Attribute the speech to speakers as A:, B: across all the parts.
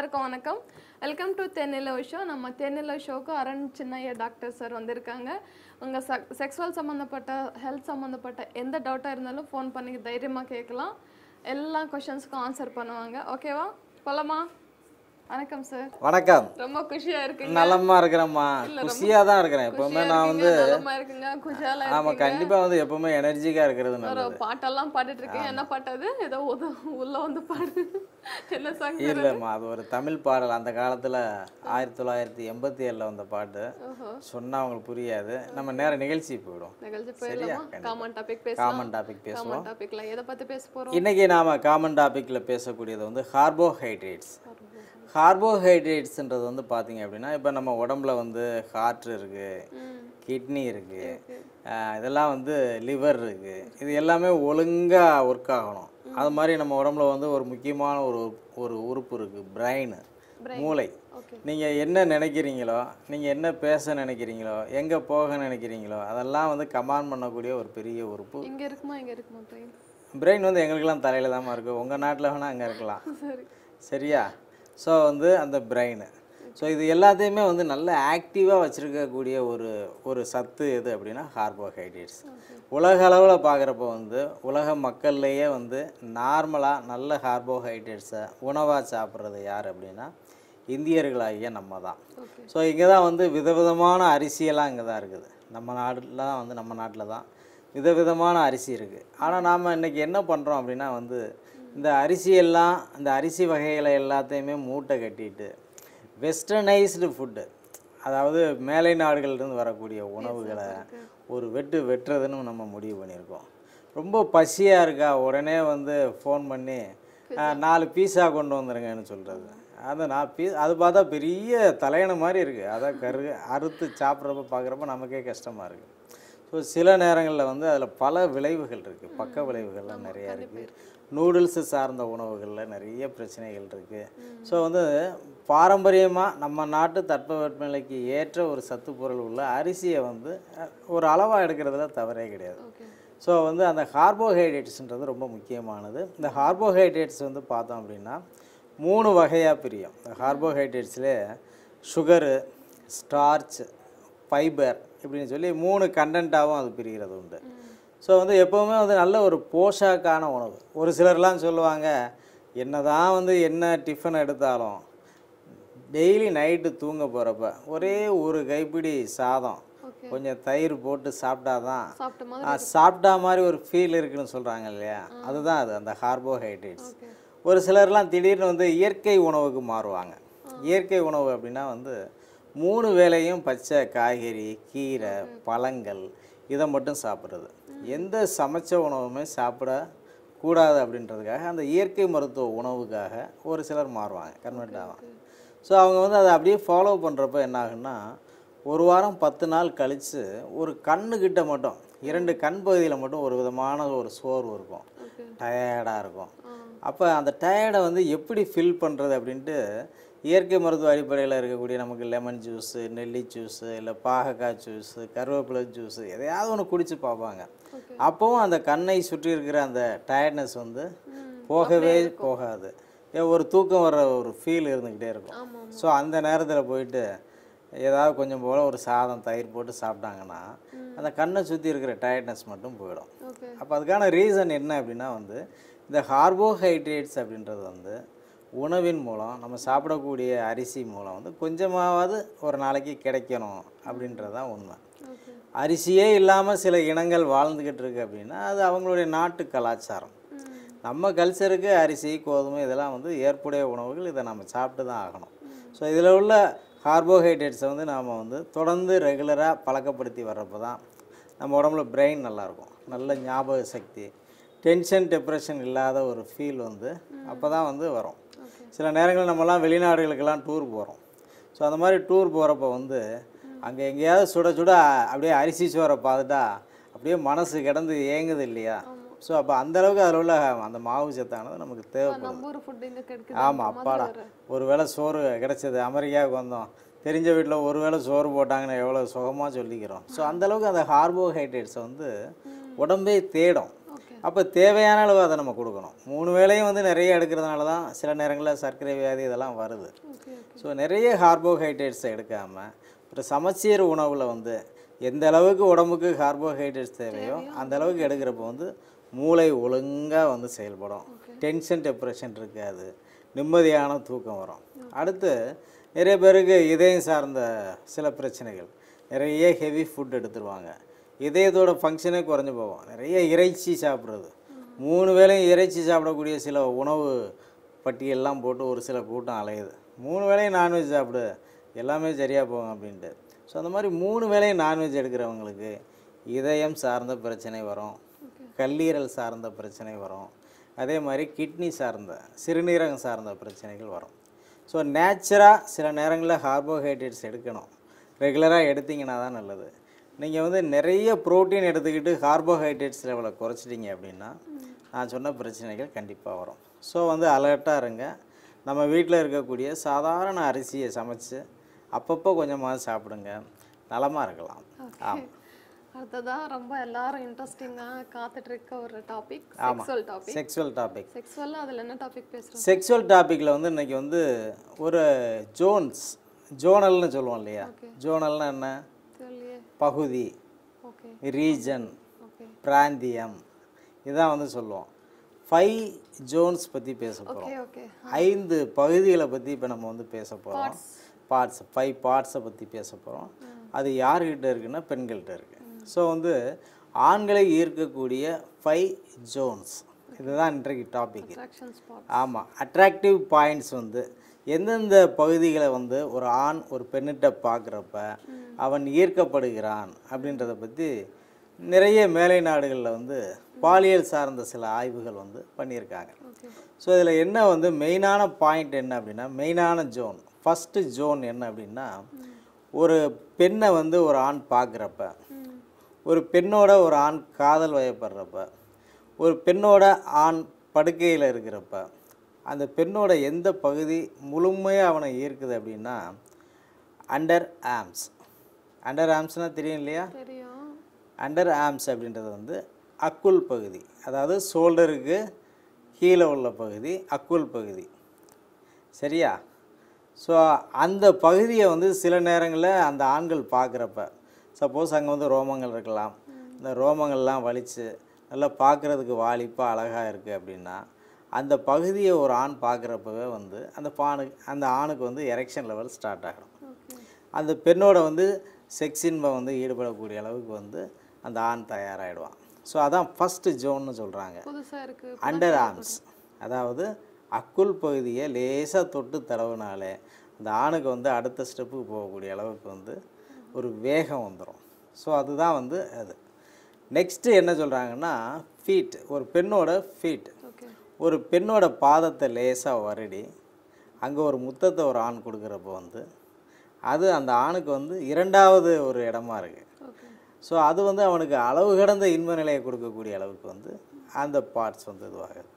A: எல்லாருக்கும் வணக்கம் welcome to தென்னிலவு show நம்ம தென்னிலவு ஷோக்கு அரண் சின்னையா டாக்டர் சார் வந்திருக்காங்க உங்கள் செக்ஸுவல் சம்மந்தப்பட்ட ஹெல்த் சம்மந்தப்பட்ட எந்த டவுட்டாக இருந்தாலும் ஃபோன் பண்ணி தைரியமாக கேட்கலாம் எல்லா கொஷின்ஸ்க்கும் ஆன்சர் பண்ணுவாங்க ஓகேவா போலாமா வணக்கம் சார்
B: வணக்கம்
A: ரொம்ப குஷியா இருக்கீங்க
B: நலமா இருக்கிறேம்மா குஷியா தான் இருக்கிறேன் எப்பவுமே நான் வந்து
A: நலமா இருக்குங்க குஷாலா
B: ஆமா கண்டிப்பா வந்து எப்பவுமே எனர்ஜிக்கா இருக்கிறது
A: ஒரு
B: நல்லது
A: பாட்டெல்லாம் பாடிட்டு இருக்கீங்க என்ன பாட்டு அது ஏதோ உத உள்ள வந்து பாடு என்ன சாங்
B: இல்லைம்மா அது ஒரு தமிழ் பாடல் அந்த காலத்துல ஆயிரத்தி தொள்ளாயிரத்தி எண்பத்தி ஏழுல வந்த பாட்டு
A: ஓஹோ
B: சொன்னா அவங்களுக்கு புரியாது நம்ம நேர நிகழ்ச்சி போயிடும்
A: நிகழ்ச்சி போயிடலாமா காமன் டாபிக் பேசலாம்
B: காமன் டாபிக் பேசுவோம்
A: காமன் டாபிக்ல எதை பத்தி பேச போறோம்
B: இன்னைக்கு நாம காமன் டாபிக்ல பேசக்கூடியது வந்து கார்போஹைட்ரேட்ஸ் கார்போஹைட்ரேட்ஸ்ன்றது வந்து பார்த்தீங்க அப்படின்னா இப்போ நம்ம உடம்புல வந்து ஹார்ட் இருக்கு
A: ம்
B: கிட்னி இருக்கு ஆஹ் இதெல்லாம் வந்து லிவர் இருக்கு இது எல்லாமே ஒழுங்கா ஒர்க் ஆகணும் அது மாதிரி நம்ம உடம்புல வந்து ஒரு முக்கியமான ஒரு ஒரு உறுப்பு இருக்கு பிரைன் மூளை
A: ஓகே
B: நீங்க என்ன நினைக்கிறீங்களோ நீங்க என்ன பேச நினைக்கிறீங்களோ எங்க போக நினைக்கிறீங்களோ அதெல்லாம் வந்து கமாண்ட் பண்ணக்கூடிய ஒரு பெரிய உறுப்பு
A: இங்க இருக்குமா இங்க இருக்குமா ட்ரெயின்
B: பிரெயின் வந்து எங்களுக்கெல்லாம் தலையில தாம்மா இருக்கு உங்க நாட்டில் வேணா அங்க இருக்கலாம்
A: சரி
B: சரியா ஸோ வந்து அந்த பிரெயின் ஸோ இது எல்லாத்தையுமே வந்து நல்ல ஆக்டிவாக வச்சுருக்கக்கூடிய ஒரு ஒரு சத்து எது அப்படின்னா கார்போஹைட்ரேட்ஸ் உலக அளவில் பார்க்குறப்ப வந்து உலக மக்கள்லேயே வந்து நார்மலாக நல்ல கார்போஹைட்ரேட்ஸை உணவாக சாப்பிட்றது யார் அப்படின்னா இந்தியர்களாகிய நம்ம தான்
A: ஓகே
B: ஸோ இங்கே தான் வந்து விதவிதமான அரிசியெல்லாம் இங்கே தான் இருக்குது நம்ம நாடுல தான் வந்து நம்ம நாட்டில் தான் விதவிதமான அரிசி இருக்குது ஆனால் நாம் இன்றைக்கி என்ன பண்ணுறோம் அப்படின்னா வந்து இந்த அரிசியெல்லாம் இந்த அரிசி வகைகளை எல்லாத்தையுமே மூட்டை கட்டிட்டு வெஸ்டர்னைஸ்டு ஃபுட்டு அதாவது மேலை நாடுகள்லேருந்து வரக்கூடிய உணவுகளை ஒரு வெட்டு வெட்டுறதுன்னு நம்ம முடிவு பண்ணியிருக்கோம் ரொம்ப பசியாக இருக்கா உடனே வந்து ஃபோன் பண்ணி "ஆ, நாலு பீஸா கொண்டு வந்துருங்கன்னு சொல்கிறது அதை நான் பீ அது பார்த்தா பெரிய தலையணை மாதிரி இருக்குது அதை கரு அறுத்து சாப்பிட்றப்ப பார்க்குறப்ப நமக்கே கஷ்டமாக இருக்குது ஸோ சில நேரங்களில் வந்து அதில் பல விளைவுகள் இருக்குது பக்க விளைவுகள்லாம் நிறையா இருக்குது நூடுல்ஸு சார்ந்த உணவுகளில் நிறைய பிரச்சனைகள் இருக்குது ஸோ வந்து பாரம்பரியமாக நம்ம நாட்டு தட்பவெப்பநிலைக்கு ஏற்ற ஒரு சத்து பொருள் உள்ள அரிசியை வந்து அஹ், ஒரு அளவாக எடுக்கிறதுல தவறே கிடையாது
A: ஓகே
B: ஸோ வந்து அந்த கார்போஹைட்ரேட்ஸ்ன்றது ரொம்ப முக்கியமானது இந்த கார்போஹைட்ரேட்ஸ் வந்து பார்த்தோம் அப்படின்னா மூணு வகையாக பிரியும் இந்த கார்போஹைட்ரேட்ஸ்லே சுகரு ஸ்டார்ச் ஃபைபர் இப்படின்னு சொல்லி மூணு கண்டென்ட்டாகவும் அது பிரிகிறது உண்டு ஸோ வந்து எப்போவுமே வந்து நல்ல ஒரு போஷாக்கான உணவு ஒரு சிலர்லாம் சொல்லுவாங்க என்னதான் வந்து என்ன டிஃபன் எடுத்தாலும் டெய்லி நைட்டு தூங்க போகிறப்ப ஒரே ஒரு கைப்பிடி சாதம்
A: ஓகே
B: கொஞ்சம் தயிர் போட்டு சாப்பிட்டாதான்
A: சாப்பிட்ட மாதிரி
B: ஆ, சாப்பிட்டா மாதிரி ஒரு ஃபீல் இருக்குன்னு சொல்கிறாங்க இல்லையா அதுதான் அது அந்த கார்போஹைட்ரேட்ஸ்
A: ஓகே
B: ஒரு சிலர்லாம் திடீர்னு வந்து இயற்கை உணவுக்கு மாறுவாங்க இயற்கை உணவு அப்படின்னா வந்து மூணு வேளையும் பச்சை காய்கறி கீரை பழங்கள் இதை மட்டும் சாப்பிட்றது எந்த சமைச்ச உணவுமே சாப்பிட கூடாது அப்படின்றதுக்காக அந்த இயற்கை மருத்துவ உணவுக்காக ஒரு சிலர் மாறுவாங்க கன்வெர்ட் ஆவாங்க ஸோ அவங்க வந்து அதை அப்படியே ஃபாலோ பண்ணுறப்ப என்ன ஆகுன்னா ஒரு வாரம் பத்து நாள் கழித்து ஒரு கண்ணுக்கிட்ட மட்டும் இரண்டு கண் பகுதியில் மட்டும் ஒரு விதமான ஒரு சோர்வு இருக்கும்
A: ஓகே
B: டயர்டாக இருக்கும்
A: ஆ
B: அப்போ அந்த டயர்டை வந்து எப்படி ஃபில் பண்ணுறது அப்படின்ட்டு இயற்கை மருத்துவ அடிப்படையில் இருக்கக்கூடிய நமக்கு லெமன் ஜூஸு நெல்லி ஜூஸு இல்லை பாகக்காய் ஜூஸு கருவேப்பிலை ஜூஸு எதையாவது ஒன்று குடிச்சு பார்ப்பாங்க
A: ஓகே
B: அப்போவும் அந்த கண்ணை சுற்றி இருக்கிற அந்த டயர்ட்னஸ் வந்து
A: ம்
B: போகவே போகாது ஏ, ஒரு தூக்கம் வர ஒரு ஃபீல் இருந்துக்கிட்டே இருக்கும்
A: ஆமாம்
B: ஸோ அந்த நேரத்தில் போயிட்டு ஏதாவது கொஞ்சம் போல் ஒரு சாதம் தயிர் போட்டு சாப்பிட்டாங்கன்னா அந்த கண்ணை சுற்றி இருக்கிற டயர்ட்னஸ் மட்டும் போயிடும்
A: ஓகே
B: அப்போ அதுக்கான ரீசன் என்ன அப்படின்னா வந்து இந்த கார்போஹைட்ரேட்ஸ் அப்படின்றது வந்து உணவின் மூலம் நம்ம சாப்பிடக்கூடிய அரிசி மூலம் வந்து கொஞ்சமாவது ஒரு நாளைக்கு கிடைக்கணும் அப்படின்றது தான் உண்மை
A: ஓகே
B: அரிசியே இல்லாமல் சில இனங்கள் வாழ்ந்துக்கிட்டு இருக்கு அப்படின்னா அது அவங்களுடைய நாட்டு கலாச்சாரம்
A: ம்
B: நம்ம கல்ச்சருக்கு அரிசி கோதுமை இதெல்லாம் வந்து ஏற்புடைய உணவுகள் இதை நம்ம சாப்பிட்டு தான் ஆகணும் ஸோ இதில் உள்ள கார்போஹைட்ரேட்ஸை வந்து நாம் வந்து தொடர்ந்து ரெகுலராக பழக்கப்படுத்தி வர்றப்போ தான் நம்ம உடம்புல பிரெயின் நல்லாயிருக்கும் நல்ல ஞாபக சக்தி டென்ஷன் டிப்ரெஷன் இல்லாத ஒரு ஃபீல் வந்து அப்போ தான் வந்து வரும்
A: ஓகே
B: சில நேரங்களில் நம்மலாம் வெளிநாடுகளுக்கெல்லாம் டூர் போகிறோம் ஸோ அந்த மாதிரி டூர் போகிறப்ப வந்து அங்கே எங்கேயாவது சுட சுட அப்படியே அரிசி சோறை பார்த்துட்டா அப்படியே மனசு கிடந்து ஏங்குது இல்லையா ஸோ அப்போ அந்தளவுக்கு அதில் உள்ள அந்த மாவு சத்தானது நமக்கு தேவைப்படுது
A: நம்ம ஊர் ஃபுட் இங்க கிடைக்குது
B: ஆமாம் அப்பாடா ஒரு வேளை சோறு கிடைச்சது அமெரிக்காவுக்கு வந்தோம் தெரிஞ்ச வீட்டில் ஒரு வேளை சோறு போட்டாங்கன்னு எவ்வளோ சுகமாக சொல்லிக்கிறோம் ஸோ அந்தளவுக்கு அந்த கார்போஹைட்ரேட்ஸை வந்து உடம்பே தேடும்
A: ஓகே
B: அப்போ தேவையான அளவு அதை நம்ம கொடுக்கணும் மூணு வேளையும் வந்து நிறைய எடுக்கிறதுனால தான் சில நேரங்களில் சர்க்கரை வியாதி இதெல்லாம் வருது
A: ஓகே ஓகே
B: ஸோ நிறைய கார்போஹைட்ரேட்ஸை எடுக்காமல் ஒரு சமச்சீர் உணவில் வந்து எந்த அளவுக்கு உடம்புக்கு கார்போஹைட்ரேட்ஸ் தேவையோ அந்த அளவுக்கு எடுக்கிறப்போ வந்து மூளை ஒழுங்காக வந்து செயல்படும் டென்ஷன் டெப்ரெஷன் இருக்காது நிம்மதியான தூக்கம் வரும் அடுத்து நிறைய பேருக்கு இதயம் சார்ந்த சில பிரச்சனைகள் நிறைய ஹெவி ஃபுட் எடுத்துருவாங்க இதயத்தோட ஃபங்க்ஷனே குறைஞ்சு போகும் நிறைய இறைச்சி சாப்பிட்றது மூணு வேளையும் இறைச்சி சாப்பிடக்கூடிய சில உணவு பட்டியெல்லாம் போட்டு ஒரு சில கூட்டம் அலையுது மூணு வேளையும் நான்வெஜ் சாப்பிடு எல்லாமே சரியாக போகும் அப்படின்ட்டு ஸோ அந்த மாதிரி மூணு வேளையும் நான்வெஜ் எடுக்கிறவங்களுக்கு இதயம் சார்ந்த பிரச்சனை வரும் கல்லீரல் சார்ந்த பிரச்சனை வரும் அதே மாதிரி கிட்னி சார்ந்த சிறுநீரகம் சார்ந்த பிரச்சனைகள் வரும் ஸோ நேச்சராக சில நேரங்களில் கார்போஹைட்ரேட்ஸ் எடுக்கணும் ரெகுலராக எடுத்தீங்கன்னா தான் நல்லது நீங்கள் வந்து நிறைய புரோட்டீன் எடுத்துக்கிட்டு கார்போஹைட்ரேட்ஸ் லெவலை குறைச்சிட்டிங்க அப்படின்னா நான் சொன்ன பிரச்சனைகள் கண்டிப்பாக வரும் ஸோ வந்து அலர்ட்டாக இருங்க நம்ம வீட்டில் இருக்கக்கூடிய சாதாரண அரிசியை சமைச்சு அப்பப்போ கொஞ்சமாக சாப்பிடுங்க நலமாக இருக்கலாம் ஆமாம்
A: அடுத்ததா ரொம்ப எல்லாரும் இன்ட்ரெஸ்டிங்காக காத்துட்டு இருக்க ஒரு topic sexual topic
B: sexual topic
A: செக்ஸுவலில் அதில் என்ன டாபிக் பேசுகிறோம்
B: செக்ஸுவல் டாப்பிக்கில் வந்து இன்னைக்கு வந்து ஒரு ஜோன்ஸ் ஜோனல்னு சொல்லுவோம் இல்லையா ஜோனல்னா என்ன
A: தெரியலையே
B: பகுதி
A: ஓகே
B: ரீஜன்
A: ஓகே
B: பிராந்தியம் இதான் வந்து சொல்லுவோம் ஃபைவ் ஜோன்ஸ் பற்றி பேச போகிறோம்
A: ஓகே ஓகே
B: ஐந்து பகுதிகளை பற்றி இப்போ நம்ம வந்து பேச போகிறோம் பார்ட்ஸ் ஃபைவ் பார்ட்ஸை பற்றி பேச போகிறோம் அது யார்கிட்ட இருக்குன்னா பெண்கள்கிட்ட இருக்குது ஸோ வந்து ஆண்களை ஈர்க்கக்கூடிய ஃபைவ் ஜோன்ஸ் இதுதான் இன்றைக்கு டாபிக்
A: அட்ராக்ஷன் ஸ்பாட்
B: ஆமாம் அட்ராக்டிவ் பாயிண்ட்ஸ் வந்து எந்தெந்த பகுதிகளை வந்து ஒரு ஆண் ஒரு பெண்ணிட்ட பார்க்குறப்ப அவன் ஈர்க்கப்படுகிறான் அப்படின்றத பற்றி நிறைய மேலை நாடுகளில் வந்து பாலியல் சார்ந்த சில ஆய்வுகள் வந்து பண்ணியிருக்காங்க
A: ஓகே
B: ஸோ இதில் என்ன வந்து மெயினான பாயிண்ட் என்ன அப்படின்னா மெயினான ஜோன் ஃபஸ்ட்டு ஜோன் என்ன அப்படின்னா ஒரு பெண்ணை வந்து ஒரு ஆண் பார்க்குறப்ப ஒரு பெண்ணோட ஒரு ஆண் காதல் வயப்படுறப்ப ஒரு பெண்ணோட ஆண் படுக்கையில் இருக்கிறப்ப அந்த பெண்ணோட எந்த பகுதி முழுமையாக அவனை ஈர்க்குது அப்படின்னா அண்டர் ஆம்ஸ் அண்டர் ஆம்ஸ்னால் தெரியும் இல்லையா
A: தெரியும்
B: அண்டர் ஆம்ஸ் அப்படின்றது வந்து அக்குள் பகுதி அதாவது ஷோல்டருக்கு கீழே உள்ள பகுதி அக்குள் பகுதி சரியா ஸோ அந்த பகுதியை வந்து சில நேரங்களில் அந்த ஆண்கள் பார்க்குறப்ப சப்போஸ் அங்கே வந்து ரோமங்கள் இருக்கலாம் இந்த ரோமங்கள்லாம் வலித்து நல்லா பார்க்குறதுக்கு வாலிப்பாக அழகாக இருக்குது அப்படின்னா அந்த பகுதியை ஒரு ஆண் பார்க்குறப்பவே வந்து அந்த பானுக்கு அந்த ஆணுக்கு வந்து எரெக்ஷன் லெவல் ஸ்டார்ட் ஆகிடும்
A: ஓகே
B: அந்த பெண்ணோட வந்து செக்ஸ் இன்பம் வந்து ஈடுபடக்கூடிய அளவுக்கு வந்து அந்த ஆண் தயாராகிடுவான் ஸோ அதான் ஃபஸ்ட்டு ஜோன்னு சொல்கிறாங்க
A: புதுசா இருக்கு
B: அண்டர் ஆர்ம்ஸ் அதாவது அக்குள் பகுதியை லேசாக தொட்டு தடவுனாலே அந்த ஆணுக்கு வந்து அடுத்த ஸ்டெப்புக்கு போகக்கூடிய அளவுக்கு வந்து ஒரு வேகம் வந்துடும் ஸோ அதுதான் வந்து அது நெக்ஸ்ட்டு என்ன சொல்கிறாங்கன்னா ஃபீட் ஒரு பெண்ணோட ஃபீட்
A: ஓகே
B: ஒரு பெண்ணோட பாதத்தை லேசாக வருடி அங்கே ஒரு முத்தத்தை ஒரு ஆண் கொடுக்குறப்போ வந்து அது அந்த ஆணுக்கு வந்து இரண்டாவது ஒரு இடமா இருக்குது
A: ஓகே
B: ஸோ அது வந்து அவனுக்கு அளவு கடந்த இன்ப நிலையை கொடுக்கக்கூடிய அளவுக்கு வந்து அந்த பார்ட்ஸ் வந்து இதுவாகுது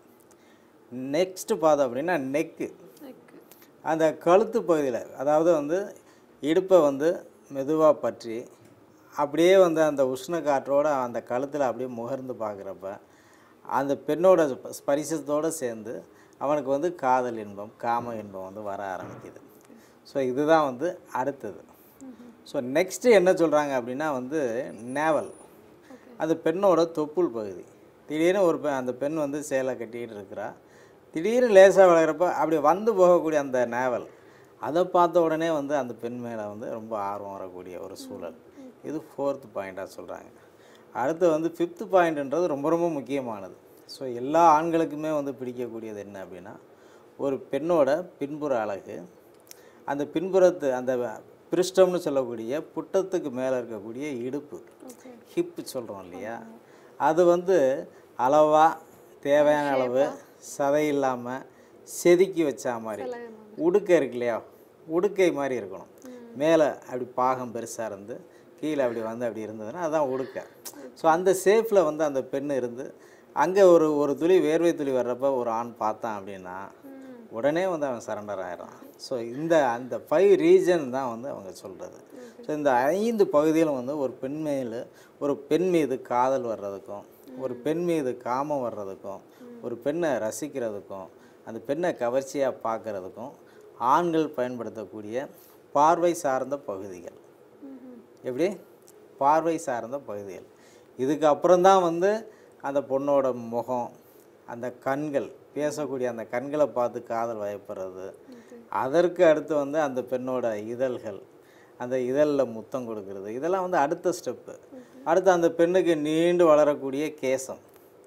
B: நெக்ஸ்ட்டு பார்த்தோம் அப்படின்னா நெக்கு
A: நெக்
B: அந்த கழுத்து பகுதியில் அதாவது வந்து இடுப்பை வந்து மெதுவாக பற்றி அப்படியே வந்து அந்த உஷ்ண காற்றோட அந்த கழுத்தில் அப்படியே முகர்ந்து பார்க்குறப்ப அந்த பெண்ணோட ஸ்ப- ஸ்பரிசத்தோடு சேர்ந்து அவனுக்கு வந்து காதல் இன்பம் காம இன்பம் வந்து வர ஆரம்பிக்குது ஸோ இதுதான் வந்து அடுத்தது ஸோ நெக்ஸ்ட்டு என்ன சொல்கிறாங்க அப்படின்னா வந்து நேவல் அந்த பெண்ணோட தொப்புள் பகுதி திடீர்னு ஒரு பெண் அந்த பெண் வந்து சேலை கட்டிக்கிட்டு இருக்கிறா திடீர்னு லேசாக விளையிறப்ப அப்படி வந்து போகக்கூடிய அந்த நேவல் அதை பார்த்த உடனே வந்து அந்த பெண் மேலே வந்து ரொம்ப ஆர்வம் வரக்கூடிய ஒரு சூழல் இது ஃபோர்த் பாயிண்ட்டாக சொல்கிறாங்க அடுத்து வந்து ஃபிஃப்த்து பாயிண்ட்ன்றது ரொம்ப ரொம்ப முக்கியமானது ஸோ எல்லா ஆண்களுக்குமே வந்து பிடிக்கக்கூடியது என்ன அப்படின்னா ஒரு பெண்ணோட பின்புற அழகு அந்த பின்புறத்து அந்த பிருஷ்டம்னு சொல்லக்கூடிய புட்டத்துக்கு மேலே இருக்கக்கூடிய இடுப்பு
A: ஓகே
B: ஹிப்பு சொல்கிறோம் இல்லையா அது வந்து அளவாக தேவையான அளவு சதை இல்லாமல் செதுக்கி வச்சா மாதிரி உடுக்கை இருக்கு இல்லையா உடுக்கை மாதிரி இருக்கணும் மேலே அப்படி பாகம் பெருசாக இருந்து கீழே அப்படி வந்து அப்படி இருந்ததுன்னா அதுதான் உடுக்கை ஸோ அந்த சேஃபில் வந்து அந்த பெண் இருந்து அங்கே ஒரு ஒரு துளி வேர்வை துளி வர்றப்ப ஒரு ஆண் பார்த்தான் அப்படின்னா உடனே வந்து அவன் சரண்டர் ஆயிடுறான் ஸோ இந்த அந்த ஃபைவ் ரீஜன் தான் வந்து அவங்க சொல்கிறது ஸோ இந்த ஐந்து பகுதியிலும் வந்து ஒரு பெண் மேல் ஒரு பெண் மீது காதல் வர்றதுக்கும் ஒரு பெண் மீது காமம் வர்றதுக்கும் ஒரு பெண்ணை ரசிக்கிறதுக்கும் அந்த பெண்ணை கவர்ச்சியாக பார்க்கறதுக்கும் ஆண்கள் பயன்படுத்தக்கூடிய பார்வை சார்ந்த பகுதிகள் எப்படி பார்வை சார்ந்த பகுதிகள் இதுக்கு அப்புறம்தான் வந்து அந்த பொண்ணோட முகம் அந்த கண்கள் பேசக்கூடிய அந்த கண்களை பார்த்து காதல் வயப்படுறது அதற்கு அடுத்து வந்து அந்த பெண்ணோட இதழ்கள் அந்த இதழில் முத்தம் கொடுக்கறது இதெல்லாம் வந்து அடுத்த ஸ்டெப்பு அடுத்து அந்த பெண்ணுக்கு நீண்டு வளரக்கூடிய கேசம்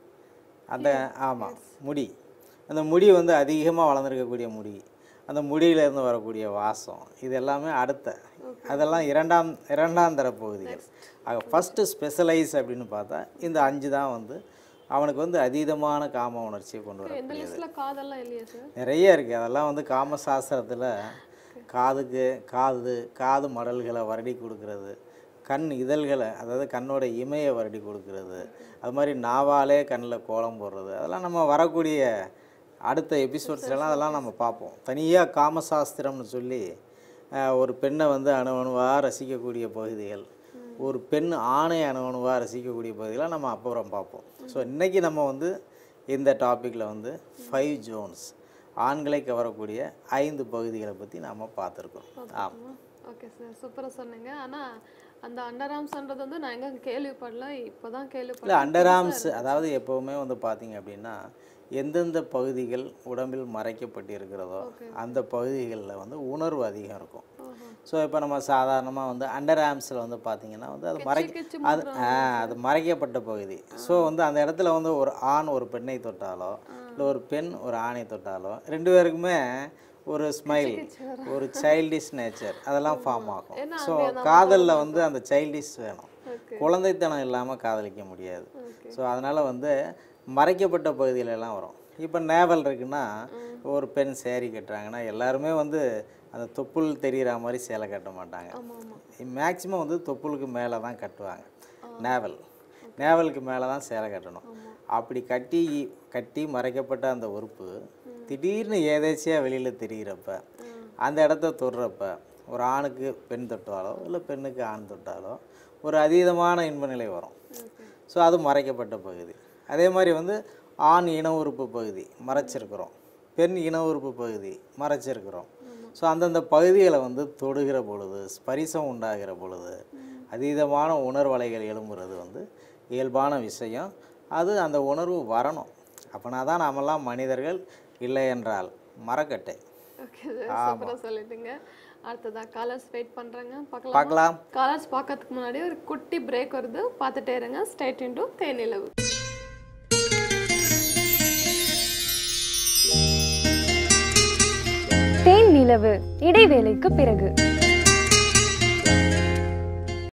B: அந்த ஆமாம் முடி அந்த முடி வந்து அதிகமாக வளர்ந்துருக்கக்கூடிய முடி அந்த முடியிலேருந்து வரக்கூடிய வாசம் இது எல்லாமே அடுத்த அதெல்லாம் இரண்டாம் இரண்டாம் தர பகுதிகள் ஆக ஃபஸ்ட்டு ஸ்பெஷலைஸ் அப்படின்னு பார்த்தா இந்த அஞ்சு தான் வந்து அவனுக்கு வந்து அதீதமான காம உணர்ச்சியை கொண்டு வரும்
A: இந்த லிஸ்ட்ல காதெல்லாம் இல்லையா சார்
B: நிறைய இருக்குது அதெல்லாம் வந்து காமசாஸ்திரத்தில் காதுக்கு காது காது மடல்களை வருடி கொடுக்கறது கண் இதழ்களை அதாவது கண்ணோட இமையை வருடி கொடுக்கறது அது மாதிரி நாவாலே கண்ணில் கோலம் போடுறது அதெல்லாம் நம்ம வரக்கூடிய அடுத்த எபிசோட்ஸ்லாம் அதெல்லாம் நம்ம பார்ப்போம் தனியாக காமசாஸ்திரம்னு சொல்லி அஹ், ஒரு பெண்ணை வந்து அணு அணுவாக ரசிக்கக்கூடிய பகுதிகள் ஒரு பெண் ஆணை அணு அணுவாக ரசிக்கக்கூடிய பகுதிகளை நம்ம அப்புறம் பார்ப்போம் ஸோ இன்றைக்கி நம்ம வந்து இந்த டாப்பிக்கில் வந்து ஃபைவ் ஜோன்ஸ் ஆண்களை கவரக்கூடிய ஐந்து பகுதிகளை பற்றி நாம் பார்த்துருக்கோம் ஆமாம்
A: ஓகே சார் சூப்பராக சொன்னீங்க ஆனா அந்த அண்டர் ஆர்ம்ஸ்ன்றது வந்து நான் எங்க கேள்விப்படல இப்போதான்
B: இல்லை
A: கேள்விப்பட்டேன்
B: அண்டர் ஆர்ம்ஸ் அதாவது எப்போவுமே வந்து பார்த்தீங்க அப்படின்னா எந்தெந்த பகுதிகள் உடம்பில் மறைக்கப்பட்டிருக்கிறதோ அந்த பகுதிகளில் வந்து உணர்வு அதிகம் இருக்கும்
A: ஓஹோ.
B: ஸோ இப்போ நம்ம சாதாரணமாக வந்து அண்டர் ஆர்ம்ஸில் வந்து பார்த்தீங்கன்னா வந்து அது மறை
A: கிச்சு
B: அது ஆ அது மறைக்கப்பட்ட பகுதி ஸோ வந்து அந்த இடத்துல வந்து ஒரு ஆண் ஒரு பெண்ணை தொட்டாலோ இல்லை ஒரு பெண் ஒரு ஆணை தொட்டாலோ ரெண்டு பேருக்குமே ஒரு ஸ்மைல் ஒரு சைல்டிஷ் நேச்சர் அதெல்லாம் ஃபார்ம் ஆகும்
A: ஏன்னா
B: ஸோ காதலில் வந்து அந்த சைல்டிஷ் வேணும்
A: ஓகே
B: குழந்தைத்தனம் இல்லாமல் காதலிக்க முடியாது
A: ஓகே
B: ஸோ அதனால் வந்து மறைக்கப்பட்ட பகுதியில எல்லாம் வரும் இப்போ நேவல் இருக்குன்னா ஒரு பெண் சேரீ கட்டுறாங்கன்னா எல்லாருமே வந்து அந்த தொப்புள் தெரிகிற மாதிரி சேலை கட்ட மாட்டாங்க
A: ஆமா ஆமா
B: மேக்ஸிமம் வந்து தொப்புளுக்கு மேலே தான் கட்டுவாங்க நேவல் நேவலுக்கு மேலே தான் சேலை கட்டணும் அப்படி கட்டி கட்டி மறைக்கப்பட்ட அந்த உறுப்பு திடீர்னு ஏதேச்சியாக வெளியில் தெரிகிறப்ப அந்த இடத்த தொடுறப்ப ஒரு ஆணுக்கு பெண் தொட்டாலோ இல்லை பெண்ணுக்கு ஆண் தொட்டாலோ ஒரு அதீதமான இன்ப நிலை வரும்
A: ஓகே
B: ஸோ அது மறைக்கப்பட்ட பகுதி அதே மாதிரி வந்து ஆண் இன உறுப்பு பகுதி மறைச்சிருக்கிறோம் பெண் இன உறுப்பு பகுதி மறைச்சிருக்கிறோம் ஸோ அந்தந்த பகுதிகளை வந்து தொடுகிற பொழுது ஸ்பரிசம் உண்டாகிற பொழுது அதீதமான உணர்வலைகள் எழும்புறது வந்து இயல்பான விஷயம் அது அந்த உணர்வு வரணும் அப்போனா தான் நாமெல்லாம் மனிதர்கள் இல்லை என்றால் மரக்கட்டை
A: ஓகே சார் சூப்பராக சொல்லிட்டீங்க அடுத்ததா காலர்ஸ் வெயிட் பண்றாங்க பார்க்கலாம்
B: பார்க்கலாம்
A: காலர்ஸ் பார்க்கறதுக்கு முன்னாடி ஒரு குட்டி பிரேக் வருது பார்த்துட்டே இருங்க ஸ்டேட் இன்டு தேனிலவு
C: தேன் நிலவு இடைவேளைக்கு பிறகு